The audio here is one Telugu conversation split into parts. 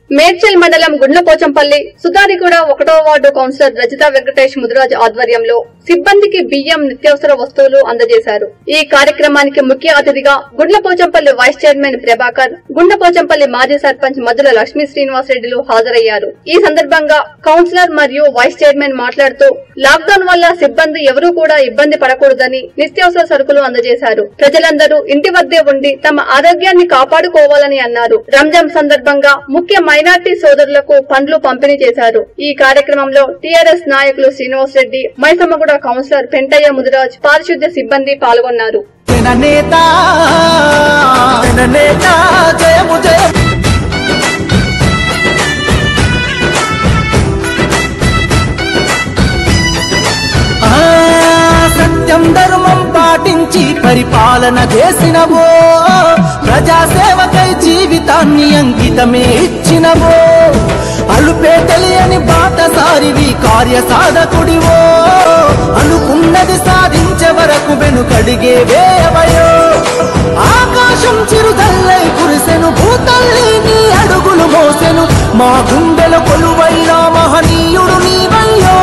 మేడ్చల్ మండలం గుండ్లపోచంపల్లి సుతారిగూడ ఒకటో వార్డు కౌన్సిలర్ రజిత వెంకటేష్ ముదిరాజ్ ఆధ్వర్యంలో సిబ్బందికి బియ్యం నిత్యావసర వస్తువులు అందజేశారు ఈ కార్యక్రమానికి ముఖ్య అతిథిగా గుండ్లపోచంపల్లి వైస్ చైర్మన్ ప్రభాకర్ గుండ్లపోచంపల్లి మాజీ సర్పంచ్ మద్దుల లక్ష్మీ శ్రీనివాసరెడ్డిలు హాజరయ్యారు ఈ సందర్భంగా కౌన్సిలర్ మరియు వైస్ చైర్మన్ మాట్లాడుతూ లాక్డౌన్ వల్ల సిబ్బంది ఎవరూ కూడా ఇబ్బంది పడకూడదని నిత్యావసర సరుకులు అందజేశారు ప్రజలందరూ ఇంటి వద్దే ఉండి తమ ఆరోగ్యాన్ని కాపాడుకోవాలని అన్నారు రంజాన్ సందర్భంగా ముఖ్య మైనార్టీ సోదరులకు పండ్లు పంపిణీ చేశారు ఈ కార్యక్రమంలో టీఆర్ఎస్ నాయకులు శ్రీనివాస్ రెడ్డి మైసమ్మగూడ కౌన్సిలర్ పెంటయ్య ముదిరాజ్ పారిశుద్ధ్య సిబ్బంది పాల్గొన్నారు జననేత జననేత జయము జయం ఆ, సత్యం ధర్మం పాటించి పరిపాలన చేసినవో ప్రజాసేవకై జీవితాన్ని అంకితమే ఇచ్చినవో అలుపే తెలియని బాటసారివి కార్య సాధకుడివో అనుకున్నది సాధించే వరకు వెనుకడిగే వేయవయో ఆకాశం చిరుదల్లై కురిసెను భూతల్లి నీ అడుగులు మోసెను మా గుండెల కొలువైన మహనీయుడు నీవయ్యో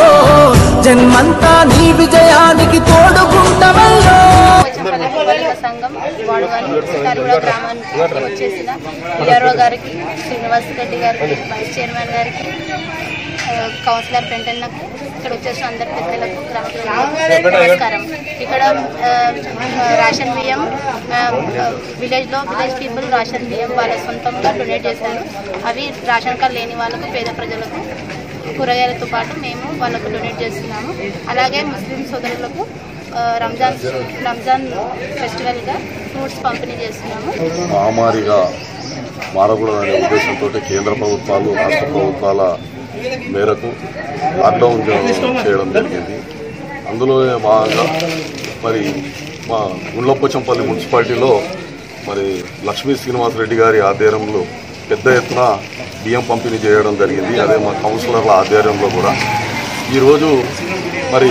జన్మంతా నీ విజయానికి తోడుకుంటవయ్యో పోచంపల్లి బాలిక సంఘం వార్డు వన్ కరువుల గ్రామానికి వచ్చేసిన పిఆర్ఓ గారికి శ్రీనివాస్ రెడ్డి గారికి వైస్ చైర్మన్ గారికి ఆ, కౌన్సిలర్ పెంటన్నకు ఇక్కడ వచ్చేసిన అందరి పెద్దలకు గ్రామ ప్రజలకు నమస్కారం ఇక్కడ ఆ, ఆ, రేషన్ బియ్యం ఆ, ఆ, విలేజ్లో విలేజ్ పీపుల్ రేషన్ బియ్యం వాళ్ళ సొంతంగా డొనేట్ చేశారు అవి రేషన్ కార్డు లేని వాళ్ళకు పేద ప్రజలకు కూరగాయలతో పాటు మేము వాళ్ళకు డొనేట్ చేస్తున్నాము అలాగే ముస్లిం సోదరులకు ఆ, రంజాన్ రంజాన్ ఫెస్టివల్గా ఫ్రూట్స్ పంపిణీ చేస్తున్నాము మహమ్మారిగా మారకూడదనే ఉద్దేశంతో కేంద్ర ప్రభుత్వాలు రాష్ట్ర ప్రభుత్వాల మేరకు లాక్డౌన్ చే- చేయడం జరిగింది అందులో భాగంగా మరి మా గుండ్లపోచంపల్లి మున్సిపాలిటీలో మరి లక్ష్మీ శ్రీనివాసరెడ్డి గారి ఆధ్వర్యంలో పెద్ద ఎత్తున బియ్యం పంపిణీ చేయడం జరిగింది అదే మా కౌన్సిలర్ల ఆధ్వర్యంలో కూడా ఈరోజు మరి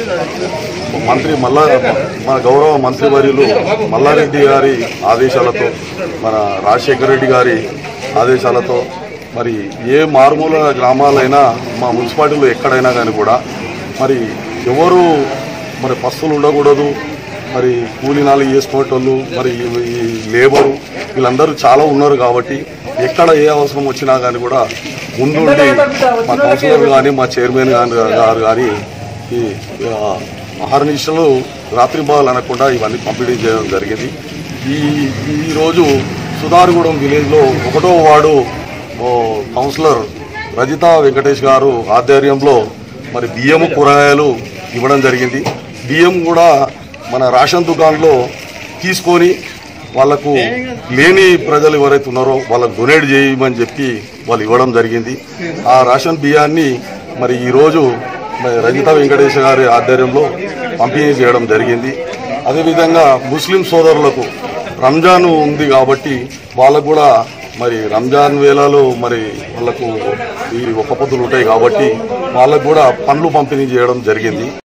మంత్రి మల్లా మన గౌరవ మంత్రివర్యులు మల్లారెడ్డి గారి ఆదేశాలతో మన రాజశేఖర రెడ్డి గారి ఆదేశాలతో మరి ఏ మారుమూల గ్రామాలైనా మా మున్సిపాలిటీలో ఎక్కడైనా కానీ కూడా మరి ఎవరు మరి పస్తులు ఉండకూడదు మరి కూలీనాలు చేసుకునేటోళ్ళు మరి ఈ లేబరు వీళ్ళందరూ చాలా ఉన్నారు కాబట్టి ఎక్కడ ఏ అవసరం వచ్చినా కానీ కూడా ముందుండి మా కౌన్సిలర్ కానీ మా చైర్మన్ గాని గారు కానీ ఈ ఆ, అహర్నిశలు రాత్రి బాల్ అనకుండా ఇవన్నీ పంపిణీ చేయడం జరిగింది ఈ ఈరోజు సుధారగూడెం విలేజ్లో ఒకటో వార్డు ఓ కౌన్సిలర్ రజిత వెంకటేష్ గారు ఆధ్వర్యంలో మరి బియ్యము కూరగాయలు ఇవ్వడం జరిగింది బియ్యం కూడా మన రేషన్ దుకాణంలో తీసుకొని వాళ్లకు లేని ప్రజలు ఎవరైతే ఉన్నారో వాళ్ళకు డొనేట్ చేయమని చెప్పి వాళ్ళు ఇవ్వడం జరిగింది ఆ రేషన్ బియ్యాన్ని మరి ఈరోజు మరి రజిత వెంకటేష్ గారి ఆధ్వర్యంలో పంపిణీ చేయడం జరిగింది అదేవిధంగా ముస్లిం సోదరులకు రంజాన్ ఉంది కాబట్టి వాళ్ళకు కూడా మరి రంజాన్ వేళలో మరి వాళ్ళకు ఈ ఒక్క పొద్దులు ఉంటాయి కాబట్టి వాళ్ళకు కూడా పండ్లు పంపిణీ చేయడం జరిగింది